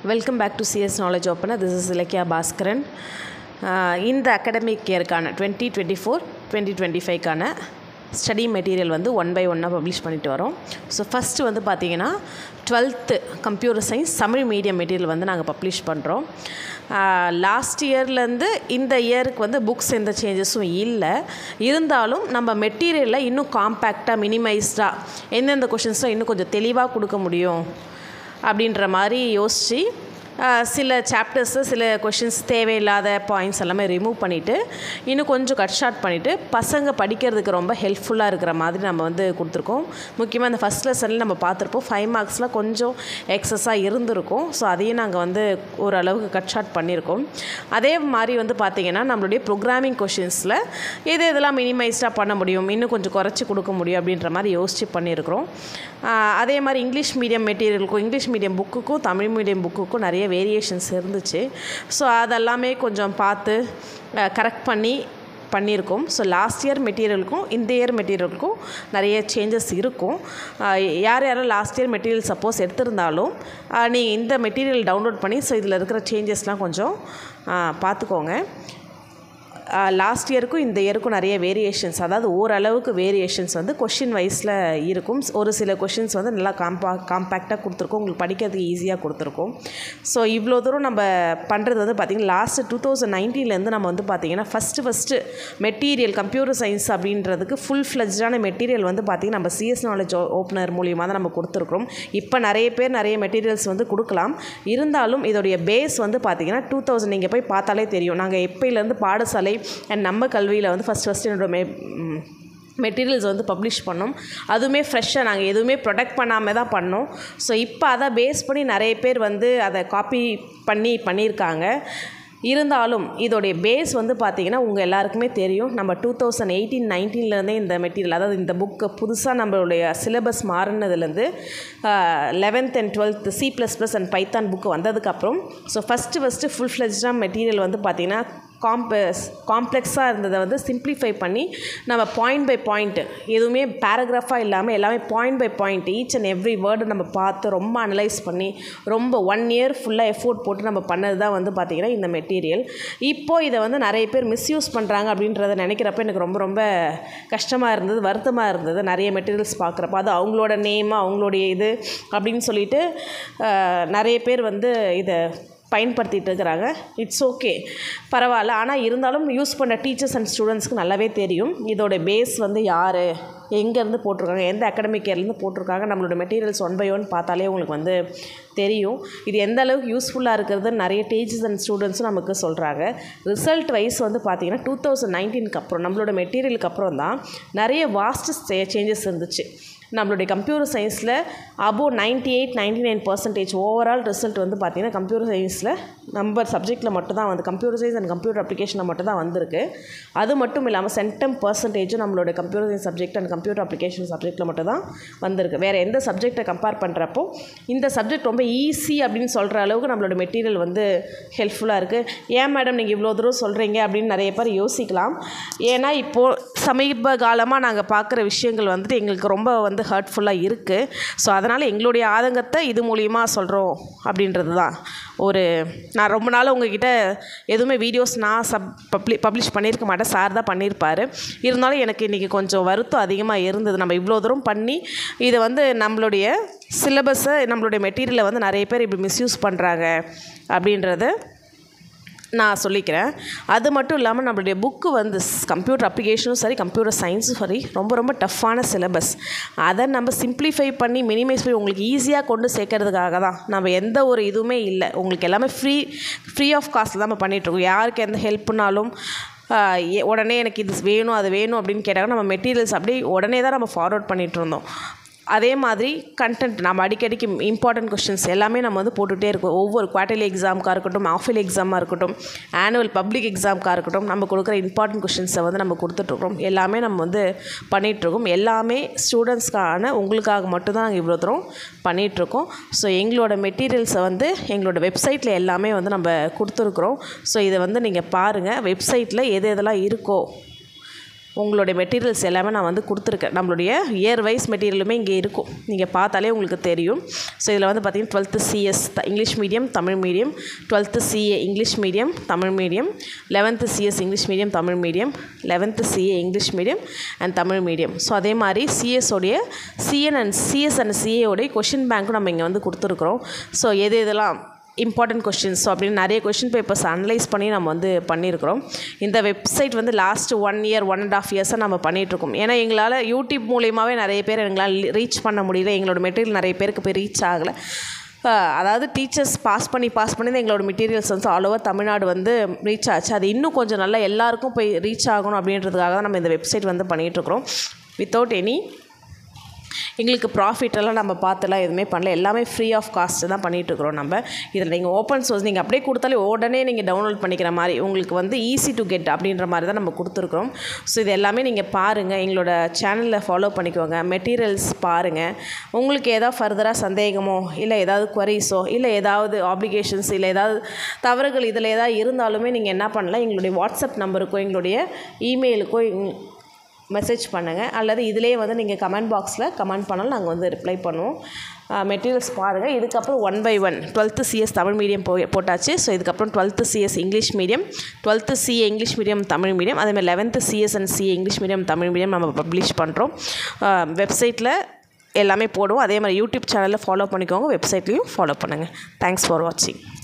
welcome back to CS knowledge opener this is Ilakkiya Baskaran ஆஹ் இந்த academic இயருக்கான twenty twenty four twenty twenty ஃபைவ்க்கான study material வந்து one by ஒன்னாக பப்ளிஷ் பண்ணிட்டு வரோம் ஸோ ஃபஸ்ட்டு வந்து பார்த்தீங்கன்னா twelfth computer science Tamil medium material வந்து நாங்கள் பப்ளிஷ் பண்ணுறோம் லாஸ்ட் இயர்லேருந்து இந்த இயருக்கு வந்து புக்ஸ் எந்த சேஞ்சஸும் இல்லை இருந்தாலும் நம்ம மெட்டீரியலில் இன்னும் காம்பேக்டாக மினிமைஸ்டாக எந்தெந்த கொஷின்ஸ்லாம் இன்னும் கொஞ்சம் தெளிவாக கொடுக்க முடியும் அப்படின்ற மாதிரி யோசித்து சில சாப்டர்ஸு சில கொஷின்ஸ் தேவையில்லாத பாயிண்ட்ஸ் எல்லாமே ரிமூவ் பண்ணிவிட்டு இன்னும் கொஞ்சம் கட் ஷார்ட் பண்ணிவிட்டு பசங்க படிக்கிறதுக்கு ரொம்ப ஹெல்ப்ஃபுல்லாக இருக்கிற மாதிரி நம்ம வந்து கொடுத்துருக்கோம் முக்கியமாக இந்த ஃபஸ்ட் லெசனில் நம்ம பார்த்துருப்போம் ஃபைவ் மார்க்ஸில் கொஞ்சம் எக்ஸஸாக இருந்திருக்கும் ஸோ அதையும் நாங்கள் வந்து ஓரளவுக்கு கட் ஷார்ட் பண்ணியிருக்கோம் அதே மாதிரி வந்து பார்த்திங்கன்னா நம்மளுடைய ப்ரோக்ராமிங் கொஷின்ஸில் எது எதெல்லாம் மினிமைஸ்டாக பண்ண முடியும் இன்னும் கொஞ்சம் குறைச்சி கொடுக்க முடியும் அப்படின்ற மாதிரி யோசித்து பண்ணியிருக்கிறோம் ஆஹ் அதே மாதிரி இங்கிலீஷ் மீடியம் மெட்டீரியலுக்கும் இங்கிலீஷ் மீடியம் புக்குக்கும் தமிழ் மீடியம் புக்குக்கும் நிறைய வேரியேஷன்ஸ் இருந்துச்சு ஸோ அதெல்லாமே கொஞ்சம் பார்த்து கரெக்ட் பண்ணி பண்ணியிருக்கோம் ஸோ லாஸ்ட் இயர் மெட்டீரியலுக்கும் இந்த இயர் மெட்டீரியலுக்கும் நிறைய சேஞ்சஸ் இருக்கும் ஆஹ் யார் யாரும் லாஸ்ட் இயர் மெட்டீரியல் சப்போஸ் எடுத்திருந்தாலும் நீங்கள் இந்த மெட்டீரியல் டவுன்லோட் பண்ணி ஸோ இதில் இருக்கிற சேஞ்சஸ்லாம் கொஞ்சம் ஆஹ் பார்த்துக்கோங்க லாஸ்ட் இயருக்கும் இந்த இயருக்கும் நிறைய வேரியேஷன்ஸ் அதாவது ஓரளவுக்கு வேரியேஷன்ஸ் வந்து கொஷின் வைஸில் இருக்கும் ஒரு சில கொஷின்ஸ் வந்து நல்லா காம்பா காம்பேக்டாக கொடுத்துருக்கோம் உங்களுக்கு படிக்கிறதுக்கு ஈஸியாக கொடுத்துருக்கோம் ஸோ இவ்வளோ தூரம் நம்ம பண்ணுறது வந்து பார்த்திங்கன்னா லாஸ்ட் டூ தௌசண்ட் நைன்டீன்லேருந்து நம்ம வந்து பார்த்திங்கன்னா first first material computer science அப்படின்றதுக்கு ஃபுல் ஃப்ளெஜ்டான மெட்டீரியல் வந்து பார்த்திங்கன்னா நம்ம சிஎஸ் நாலேஜ் ஓப்பனர் மூலியமாக தான் நம்ம கொடுத்துருக்குறோம் இப்போ நிறைய பேர் நிறைய மெட்டீரியல்ஸ் வந்து கொடுக்கலாம் இருந்தாலும் இதோடைய பேஸ் வந்து பார்த்திங்கன்னா டூ தௌசண்ட் நீங்கள் போய் பார்த்தாலே தெரியும் நாங்கள் எப்பயிலேருந்து பாடசாலை அண்ட் நம்ம கல்வியில் வந்து ஃபஸ்ட் ஃபஸ்ட்டு என்னோட மெ ம், மெட்டீரியல்ஸ் வந்து பப்ளிஷ் பண்ணோம் அதுவுமே ஃப்ரெஷ்ஷாக நாங்கள் எதுவுமே ப்ரொடக்ட் பண்ணாமல் தான் பண்ணோம் ஸோ இப்போ அதை பேஸ் பண்ணி நிறைய பேர் வந்து அதை காப்பி பண்ணி பண்ணியிருக்காங்க இருந்தாலும் இதோடைய பேஸ் வந்து பார்த்திங்கன்னா உங்கள் எல்லாருக்குமே தெரியும் நம்ம டூ தௌசண்ட் எயிட்டீன் நைன்டீன்லேருந்தே இந்த மெட்டீரியல் அதாவது இந்த புக்கு புதுசாக நம்மளுடைய சிலபஸ் மாறினதுலேருந்து eleventh and twelfth C plus plus and python book வந்ததுக்கப்புறம் ஸோ ஃபஸ்ட்டு ஃபஸ்ட்டு ஃபுல் ஃப்ளெஜ்டாக மெட்டீரியல் வந்து பார்த்திங்கன்னா காம்பஸ் காம்ப்ளெக்ஸாக இருந்ததை வந்து சிம்ப்ளிஃபை பண்ணி நம்ம பாயிண்ட் பை பாயிண்ட் எதுவுமே பேராகிராஃபாக இல்லாமல் எல்லாமே point by point each and every word நம்ம பார்த்து ரொம்ப அனலைஸ் பண்ணி ரொம்ப ஒன் இயர் ஃபுல்லாக எஃபோர்ட் போட்டு நம்ம பண்ணது தான் வந்து பார்த்திங்கன்னா இந்த மெட்டீரியல் இப்போது இதை வந்து நிறைய பேர் மிஸ்யூஸ் பண்ணுறாங்க அப்படின்றத நினைக்கிறப்ப எனக்கு ரொம்ப ரொம்ப கஷ்டமாக இருந்தது வருத்தமாக இருந்தது நிறைய மெட்டீரியல்ஸ் பார்க்குறப்ப அது அவங்களோட நேம் அவங்களுடைய இது அப்படின்னு சொல்லிட்டு அஹ், நிறைய பேர் வந்து இதை பயன்படுத்திட்டு இருக்கிறாங்க இட்ஸ் ஓகே பரவாயில்ல ஆனால் இருந்தாலும் யூஸ் பண்ண டீச்சர்ஸ் அண்ட் ஸ்டூடெண்ட்ஸ்க்கு நல்லாவே தெரியும் இதோட பேஸ் வந்து யார் எங்கேருந்து போட்டிருக்காங்க எந்த அகாடமிக் இயர்லேருந்து போட்டிருக்காங்க நம்மளோட மெட்டீரியல்ஸ் ஒன் பை ஒன் பார்த்தாலே உங்களுக்கு வந்து தெரியும் இது எந்த அளவுக்கு யூஸ்ஃபுல்லாக இருக்கிறது நிறைய டீச்சர்ஸ் அண்ட் ஸ்டூடெண்ட்ஸும் நமக்கு சொல்கிறாங்க ரிசல்ட் வைஸ் வந்து பார்த்திங்கன்னா டூ தௌசண்ட் நைன்டீனுக்கு அப்புறம் நம்மளோட மெட்டீரியலுக்கு அப்புறம் தான் நிறைய வாஸ்ட் சேஞ்சஸ் இருந்துச்சு நம்மளுடைய கம்ப்யூட்டர் சயின்ஸில் above ninety eight ninety nine percentage overall result வந்து பார்த்திங்கன்னா கம்ப்யூட்டர் சயின்ஸில் நம்ம சப்ஜெக்ட்டில் மட்டும் தான் வந்து கம்ப்யூட்டர் சயின்ஸ் அண்ட் கம்ப்யூட்டர் அப்ளிகேஷனில் மட்டும் தான் வந்திருக்கு அது மட்டும் இல்லாமல் சென்டம் பர்சன்டேஜும் நம்மளோட computer science subject and computer application சப்ஜெக்ட்டில் மட்டும் தான் வந்திருக்கு வேறு எந்த சப்ஜெக்டை கம்பேர் பண்ணுறப்போ இந்த சப்ஜெக்ட் ரொம்ப ஈஸி அப்படின்னு சொல்கிற அளவுக்கு நம்மளோட மெட்டீரியல் வந்து ஹெல்ப்ஃபுல்லாக இருக்குது ஏன் மேடம் நீங்கள் இவ்வளோ தூரம் சொல்கிறீங்க அப்படின்னு நிறைய பேர் யோசிக்கலாம் ஏன்னா இப்போது சமீப காலமாக நாங்கள் பார்க்குற விஷயங்கள் வந்துட்டு எங்களுக்கு ரொம்ப வந்து ஹர்ட்ஃபுல்லாக இருக்குது ஸோ அதனால் எங்களுடைய ஆதங்கத்தை இது மூலியமாக சொல்கிறோம் அப்படின்றது தான் ஒரு நான் ரொம்ப நாள் உங்ககிட்ட எதுவுமே வீடியோஸ் நான் சப் பப்ளி பப்ளிஷ் பண்ணியிருக்க மாட்டேன் சார் தான் பண்ணியிருப்பார் இருந்தாலும் எனக்கு இன்றைக்கி கொஞ்சம் வருத்தம் அதிகமாக இருந்தது நம்ம இவ்வளோ தூரம் பண்ணி இதை வந்து நம்மளுடைய சிலபஸை நம்மளுடைய மெட்டீரியலை வந்து நிறைய பேர் இப்படி மிஸ்யூஸ் பண்ணுறாங்க அப்படின்றது நான் சொல்லிக்கிறேன் அது மட்டும் இல்லாமல் நம்மளுடைய புக்கு வந்து கம்ப்யூட்டர் அப்ளிகேஷனும் சரி கம்ப்யூட்டர் சயின்ஸும் சரி ரொம்ப ரொம்ப டஃப்பான சிலபஸ் அதை நம்ம சிம்ப்ளிஃபை பண்ணி மினிமைஸ் பண்ணி உங்களுக்கு ஈஸியாக கொண்டு சேர்க்கறதுக்காக தான் நம்ம எந்த ஒரு இதுவுமே இல்லை உங்களுக்கு எல்லாமே ஃப்ரீ ஃப்ரீ ஆஃப் காஸ்ட்டில் தான் நம்ம பண்ணிகிட்ருக்கோம் யாருக்கு எந்த ஹெல்ப்னாலும் ஆஹ் எ- உடனே எனக்கு இது வேணும் அது வேணும் அப்படின்னு கேட்டாங்க நம்ம மெட்டீரியல்ஸ் அப்படியே உடனே தான் நம்ம ஃபார்வர்ட் பண்ணிகிட்டு இருந்தோம் அதே மாதிரி கண்டென்ட் நம்ம அடிக்கடிக்கு இம்பார்ட்டன்ட் கொஷின்ஸ் எல்லாமே நம்ம வந்து போட்டுகிட்டே இருக்கோம் ஒவ்வொரு குவார்டர்லி எக்ஸாமுக்காக இருக்கட்டும் ஆஃபில் எக்ஸாமாக இருக்கட்டும் ஆனுவல் பப்ளிக் எக்ஸாமுக்காக இருக்கட்டும் நம்ம கொடுக்குற இம்பார்ட்டன்ட் கொஷின்ஸை வந்து நம்ம கொடுத்துட்ருக்கோம் எல்லாமே நம்ம வந்து பண்ணிகிட்ருக்கோம் எல்லாமே ஸ்டூடெண்ட்ஸ்க்கான உங்களுக்காக மட்டும்தான் நாங்கள் இவ்வளோ தூரம் பண்ணிகிட்ருக்கோம் ஸோ எங்களோட மெட்டீரியல்ஸை வந்து எங்களோட வெப்சைட்டில் எல்லாமே வந்து நம்ம கொடுத்துருக்குறோம் ஸோ இதை வந்து நீங்கள் பாருங்கள் வெப்சைட்டில் எது எதெல்லாம் இருக்கோ உங்களுடைய மெட்டீரியல்ஸ் எல்லாமே நான் வந்து கொடுத்துருக்கேன் நம்மளுடைய இயர் வைஸ் மெட்டீரியலுமே இங்கே இருக்கும் நீங்கள் பார்த்தாலே உங்களுக்கு தெரியும் ஸோ இதில் வந்து பார்த்திங்கன்னா twelfth CS English medium Tamil medium twelfth CA English medium Tamil medium eleventh CS English medium Tamil medium eleventh CA English medium and Tamil medium so அதே மாதிரி சிஎஸ்ஸோடைய சிஎன் அண்ட் சிஎஸ் அண்ட் சிஏயோடைய கொஷின் பேங்க்கும் நம்ம இங்கே வந்து கொடுத்துருக்குறோம் ஸோ எது எதெல்லாம் இம்பார்ட்டன்ட் கொஷின்ஸ் ஸோ அப்படின்னு நிறைய கொஷின் பேப்பர்ஸ் அனலைஸ் பண்ணி நம்ம வந்து பண்ணியிருக்கிறோம் இந்த வெப்சைட் வந்து last one year one and half இயர்ஸாக நம்ம பண்ணிகிட்ருக்கோம் ஏன்னா எங்களால் யூடியூப் மூலியமாகவே நிறைய பேர் எங்களால் ரீச் பண்ண முடியல எங்களோட மெட்டீரியல் நிறைய பேருக்கு போய் ரீச் ஆகலை அதாவது டீச்சர்ஸ் பாஸ் பண்ணி பாஸ் பண்ணி தான் எங்களோட மெட்டீரியல்ஸ் வந்து ஆல் ஓவர் தமிழ்நாடு வந்து ரீச் ஆச்சு அது இன்னும் கொஞ்சம் நல்லா எல்லாருக்கும் போய் ரீச் ஆகணும் அப்படின்றதுக்காக தான் நம்ம இந்த வெப்சைட் வந்து பண்ணிகிட்ருக்குறோம் வித்தவுட் எனி எங்களுக்கு ப்ராஃபிட் எல்லாம் நம்ம பார்த்துலாம் எதுவுமே பண்ணல எல்லாமே ஃப்ரீ ஆஃப் காஸ்ட்டு தான் பண்ணிகிட்ருக்குறோம் நம்ம இதில் நீங்கள் ஓப்பன் சோர்ஸ் நீங்கள் அப்படியே கொடுத்தாலே உடனே நீங்கள் டவுன்லோட் பண்ணிக்கிற மாதிரி உங்களுக்கு வந்து ஈஸி டு கெட் அப்படின்ற மாதிரி தான் நம்ம கொடுத்துருக்குறோம் ஸோ இது எல்லாமே நீங்கள் பாருங்கள் எங்களோட சேனலில் ஃபாலோ பண்ணிக்கோங்க மெட்டீரியல்ஸ் பாருங்கள் உங்களுக்கு ஏதாவது ஃபர்தராக சந்தேகமோ இல்லை ஏதாவது குவரிஸோ இல்லை ஏதாவது ஆப்ளிகேஷன்ஸ் இல்லை ஏதாவது தவறுகள் இதில் ஏதாவது இருந்தாலுமே நீங்கள் என்ன பண்ணலாம் எங்களுடைய வாட்ஸ்அப் நம்பருக்கோ எங்களுடைய இமெயிலுக்கோ மெசேஜ் பண்ணுங்கள் அல்லது இதிலே வந்து நீங்கள் கமெண்ட் பாக்ஸில் கமெண்ட் பண்ணாலும் நாங்கள் வந்து ரிப்ளை பண்ணுவோம் மெட்டீரியல்ஸ் பாருங்கள் இதுக்கப்புறம் one by one twelfth CS Tamil medium போய் போட்டாச்சு ஸோ இதுக்கப்புறம் twelfth CS English medium twelfth CA English medium Tamil medium அதேமாதிரி eleventh CS and CA English medium Tamil medium நம்ம பப்ளிஷ் பண்ணுறோம் வெப்சைட்டில் எல்லாமே போடுவோம் அதே மாதிரி யூடியூப் சேனலில் ஃபாலோ பண்ணிக்கோங்க வெப்சைட்லேயும் ஃபாலோ பண்ணுங்கள் தேங்க்ஸ் ஃபார் வாட்சிங்